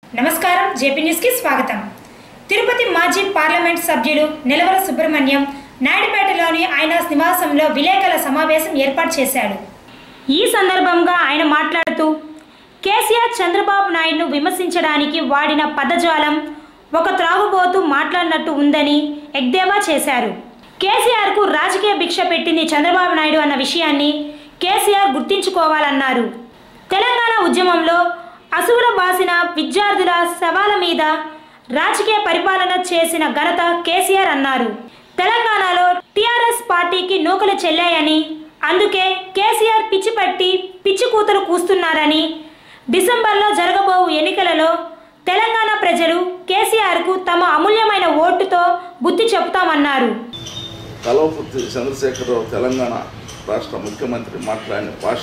నమస్కారం జేపీ న్యూస్కి స్వాగతం తిరుపతి మాజీ పార్లమెంట్ సభ్యులు నిలవల సుబ్రహ్మణ్యం నాయుడుపేటలోని ఆయన నివాసంలో విలేకరుల సమావేశం ఏర్పాటు చేశాడు ఈ సందర్భంగా ఆయన మాట్లాడుతూ కేసీఆర్ చంద్రబాబు నాయుడును విమర్శించడానికి వాడిన పదజాలం ఒక త్రాగుబోతు మాట్లాడినట్టు ఉందని ఎగ్దేవా చేశారు కేసీఆర్కు రాజకీయ భిక్ష పెట్టింది చంద్రబాబు నాయుడు అన్న విషయాన్ని కేసీఆర్ గుర్తించుకోవాలన్నారు తెలంగాణ ఉద్యమంలో అసువుల బాసిన విద్యార్థుల శవాల మీద రాజకీయ పరిపాలన చేసిన ఘనత కేసీఆర్ అన్నారు తెలంగాణలో టీఆర్ఎస్ పార్టీకి నూకలు చెల్లాయని అందుకే కేసీఆర్ పిచ్చి పట్టి పిచ్చి కూతురు కూస్తున్నారని డిసెంబర్లో జరగబోవు ఎన్నికలలో తెలంగాణ ప్రజలు కేసీఆర్కు తమ అమూల్యమైన ఓటుతో బుద్ధి చెబుతామన్నారు కల్వకుర్తి చంద్రశేఖరరావు తెలంగాణ రాష్ట్ర ముఖ్యమంత్రి మాట్లాడిన భాష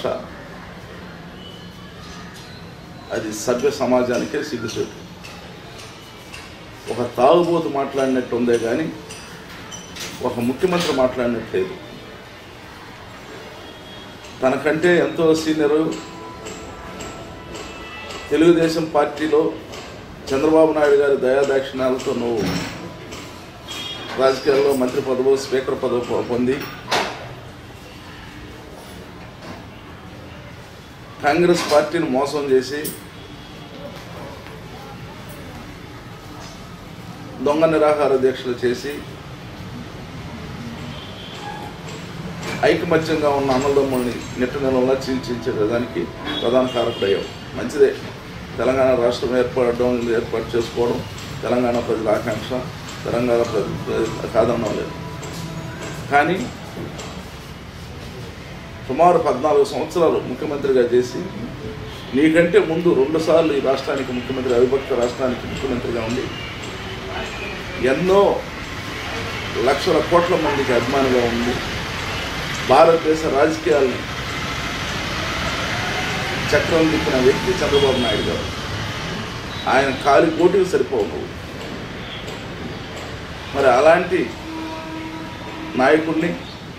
అది సభ్య సమాజానికే సిగ్గుచేటు ఒక తాగుబోతు మాట్లాడినట్టు ఉందే కానీ ఒక ముఖ్యమంత్రి మాట్లాడినట్లేదు తనకంటే ఎంతో సీనియరు తెలుగుదేశం పార్టీలో చంద్రబాబు నాయుడు గారి దయాదాక్షిణ్యాలతో నువ్వు రాజకీయాల్లో మంత్రి పదవు స్పీకర్ పదవి పొ- పొంది కాంగ్రెస్ పార్టీని మోసం చేసి దొంగ నిరాహార దీక్షలు చేసి ఐకమత్యంగా ఉన్న అన్నదమ్ముల్ని నిట్ట నిలంలా చీల్చించే విధానికి ప్రధాన కారకుడయ్యావు మంచిదే తెలంగాణ రాష్ట్రం ఏర్పడడం ఏర్పాటు చేసుకోవడం తెలంగాణ ప్రజల ఆకాంక్ష తెలంగాణ ప్రజలు కాదనడం లేదు కానీ సుమారు పద్నాలుగు సంవత్సరాలు ముఖ్యమంత్రిగా చేసి నీకంటే ముందు రెండుసార్లు ఈ రాష్ట్రానికి ముఖ్యమంత్రి అవిభక్త రాష్ట్రానికి ముఖ్యమంత్రిగా ఉండి ఎన్నో లక్షల కోట్ల మందికి అభిమానిగా ఉంది భారతదేశ రాజకీయాల్ని చక్రం తిప్పిన వ్యక్తి చంద్రబాబు నాయుడు గారు ఆయన కాలి కోటికి సరిపోవు నువ్వు. మరి అలాంటి నాయకుడిని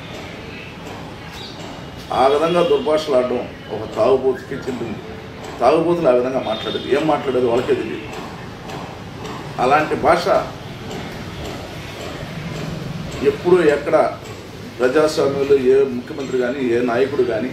ఆ విధంగా దుర్భాషలాడడం ఒక తాగుబోతుకి చెందింది తాగుబోతులు ఆ విధంగా మాట్లాడేది ఏం మాట్లాడేది వాళ్ళకే తెలియదు అలాంటి భాష ఎప్పుడు ఎక్కడ ప్రజాస్వామ్యంలో ఏ ముఖ్యమంత్రి కానీ ఏ నాయకుడు కానీ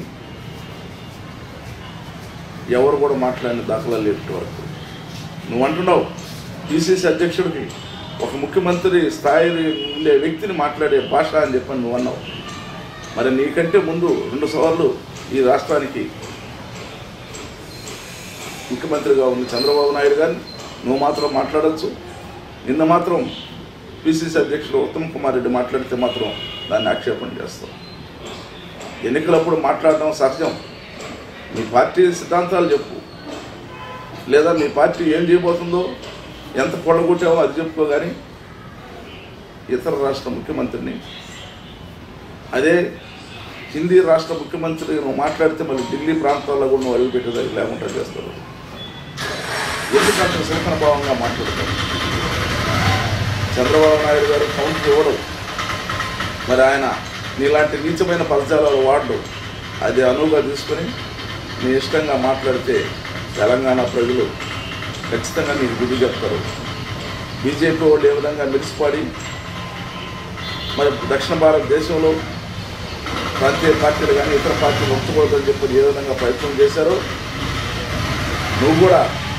ఎవరు కూడా మాట్లాడిన దాఖలాలు లేవు ఇప్పటి వరకు నువ్వు అంటున్నావు పిసిసి అధ్యక్షుడికి ఒక ముఖ్యమంత్రి స్థాయి ఉండే వ్యక్తిని మాట్లాడే భాష అని చెప్పని నువ్వు అన్నావు మరి నీకంటే ముందు రెండు సార్లు ఈ రాష్ట్రానికి ముఖ్యమంత్రిగా ఉన్న చంద్రబాబు నాయుడు గారిని నువ్వు మాత్రం మాట్లాడచ్చు నిన్న మాత్రం పిసిసి అధ్యక్షుడు ఉత్తమ్ కుమార్ రెడ్డి మాట్లాడితే మాత్రం దాన్ని ఆక్షేపణ చేస్తాం ఎన్నికలప్పుడు మాట్లాడడం సహజం మీ పార్టీ సిద్ధాంతాలు చెప్పు లేదా మీ పార్టీ ఏం చేయబోతుందో ఎంత పొడగొట్టావో అది చెప్పుకో కానీ ఇతర రాష్ట్ర ముఖ్యమంత్రిని అదే హిందీ రాష్ట్ర ముఖ్యమంత్రి నువ్వు మాట్లాడితే మళ్ళీ ఢిల్లీ ప్రాంతాల్లో కూడా నువ్వు అడుగుపెట్టేదానికి లేకుండా చేస్తారు ఎందుకంత శంకర భావంగా మాట్లాడతారు చంద్రబాబు నాయుడు గారు కౌంటర్ ఇవ్వడు మరి ఆయన నీలాంటి నీచమైన పదజాలాలు వాడు అది అనువుగా తీసుకొని నీ ఇష్టంగా మాట్లాడితే తెలంగాణ ప్రజలు ఖచ్చితంగా నీకు బుద్ధి చెప్తారు బీజేపీ వాళ్ళు ఏ విధంగా మెరిసిపాడి మరి దక్షిణ భారతదేశంలో ప్రాంతీయ పార్టీలు కానీ ఇతర పార్టీలు ఒప్పుకోవద్దని చెప్పి ఏ విధంగా ప్రయత్నం చేశారో నువ్వు కూడా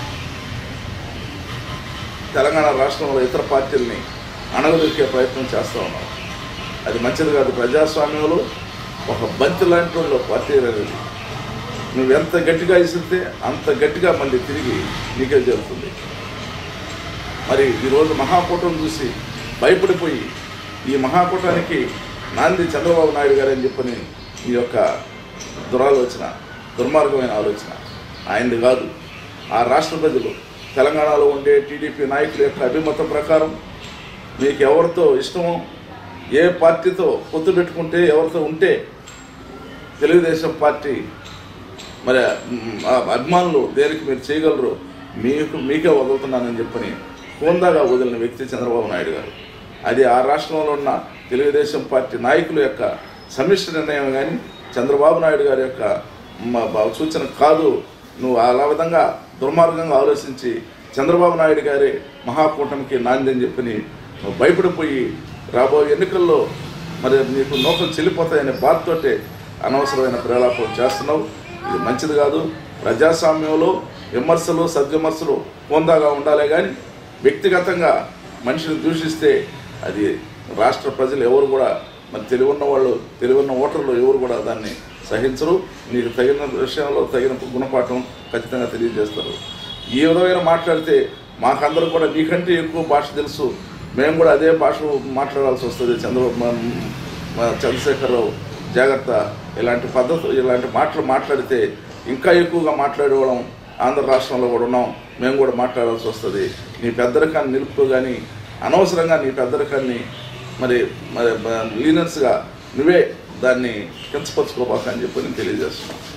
తెలంగాణ రాష్ట్రంలో ఇతర పార్టీల్ని అణగదొక్కే ప్రయత్నం చేస్తూ ఉన్నావు అది మంచిది కాదు ప్రజాస్వామ్యంలో ఒక బంతి లాంటి వాళ్ళు పార్టీ అనేది నువ్వు ఎంత గట్టిగా ఇసిరితే అంత గట్టిగా మళ్ళీ తిరిగి నీకే జరుగుతుంది మరి ఈరోజు మహాకూటం చూసి భయపడిపోయి ఈ మహాకూటానికి నాంది చంద్రబాబు నాయుడు గారు అని చెప్పని ఈ యొక్క దురాలోచన దుర్మార్గమైన ఆలోచన ఆయనది కాదు ఆ రాష్ట్ర ప్రజలు తెలంగాణలో ఉండే టీడీపీ నాయకుల యొక్క అభిమతం ప్రకారం మీకు ఎవరితో ఇష్టమో ఏ పార్టీతో పొత్తు పెట్టుకుంటే ఎవరితో ఉంటే తెలుగుదేశం పార్టీ మరి మ్, ఆ అభిమానులు దేనికి మీరు చేయగలరు మీకు మీకే వదులుతున్నానని చెప్పని హోందాగా వదిలిన వ్యక్తి చంద్రబాబు నాయుడు గారు అది ఆ రాష్ట్రంలో ఉన్న తెలుగుదేశం పార్టీ నాయకుల యొక్క సమిష్టి నిర్ణయం కానీ చంద్రబాబు నాయుడు గారి యొక్క మ- బ- సూచన కాదు నువ్వు అలా విధంగా దుర్మార్గంగా ఆలోచించి చంద్రబాబు నాయుడు గారి మహాకూటమికి నాంది అని చెప్పని నువ్వు భయపడిపోయి రాబోయే ఎన్నికల్లో మరి నీకు నూకలు చెల్లిపోతాయనే బాధతోటే అనవసరమైన ప్రేలాపం చేస్తున్నావు ఇది మంచిది కాదు ప్రజాస్వామ్యంలో విమర్శలు సద్విమర్శలు పొందాగా ఉండాలే కానీ వ్యక్తిగతంగా మనిషిని దూషిస్తే అది రాష్ట్ర ప్రజలు ఎవరు కూడా మరి తెలివున్న వాళ్ళు తెలివున్న ఓటర్లు ఎవరు కూడా దాన్ని సహించరు నీకు తగిన విషయంలో తగిన గుణపాఠం ఖచ్చితంగా తెలియజేస్తారు ఈ విధమైన మాట్లాడితే మాకందరూ కూడా నీకంటే ఎక్కువ భాష తెలుసు మేము కూడా అదే భాష మాట్లాడాల్సి వస్తుంది చంద్రబాబు మా- మా చంద్రశేఖరరావు జాగ్రత్త ఇలాంటి పద్ధతులు ఇలాంటి మాటలు మాట్లాడితే ఇంకా ఎక్కువగా మాట్లాడేవాళ్ళం ఆంధ్ర రాష్ట్రంలో కూడా ఉన్నాం మేము కూడా మాట్లాడాల్సి వస్తుంది నీ పెద్దరికాన్ని నిలుపుకో కానీ అనవసరంగా నీ పెద్దరికాన్ని మరి మరి లీనర్స్గా నువ్వే దాన్ని కించపరచుకోబాక అని చెప్పి నేను తెలియజేస్తున్నాను